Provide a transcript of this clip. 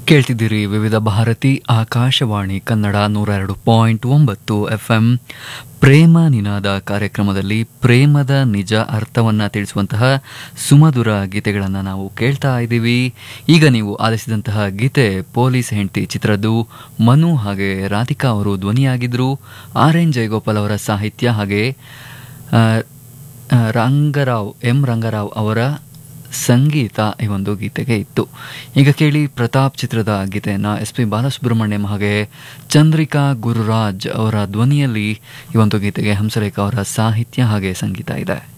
ಕೇಳ್ತಿದ್ದೀರಿ ವಿವಿಧ ಭಾರತಿ ಆಕಾಶವಾಣಿ ಕನ್ನಡ ನೂರ ಎರಡು ಪಾಯಿಂಟ್ ಒಂಬತ್ತು ಎಫ್ ಎಂ ಪ್ರೇಮ ನಿನಾದ ಕಾರ್ಯಕ್ರಮದಲ್ಲಿ ಪ್ರೇಮದ ನಿಜ ಅರ್ಥವನ್ನು ತಿಳಿಸುವಂತಹ ಸುಮಧುರ ಗೀತೆಗಳನ್ನು ನಾವು ಕೇಳ್ತಾ ಇದ್ದೀವಿ ಈಗ ನೀವು ಆಲಿಸಿದಂತಹ ಗೀತೆ ಪೊಲೀಸ್ ಹೆಂಡತಿ ಚಿತ್ರದ್ದು ಮನು ಹಾಗೆ ರಾಧಿಕಾ ಅವರು ಧ್ವನಿಯಾಗಿದ್ದರು ಆರ್ ಎನ್ ಜಯಗೋಪಾಲ್ ಅವರ ಸಾಹಿತ್ಯ ಹಾಗೆ ಆ, ಆ, ರಂಗರಾವ್ ಎಂ ರಂಗರಾವ್ ಅವರ ಸಂಗೀತ ಈ ಒಂದು ಗೀತೆಗೆ ಇತ್ತು ಈಗ ಕೇಳಿ ಪ್ರತಾಪ್ ಚಿತ್ರದ ಗೀತೆಯನ್ನು ಎಸ್ ಪಿ ಬಾಲಸುಬ್ರಹ್ಮಣ್ಯಂ ಹಾಗೆ ಚಂದ್ರಿಕಾ ಗುರುರಾಜ್ ಅವರ ಧ್ವನಿಯಲ್ಲಿ ಈ ಒಂದು ಗೀತೆಗೆ ಹಂಸಲೇಖ ಅವರ ಸಾಹಿತ್ಯ ಹಾಗೆ ಸಂಗೀತ ಇದೆ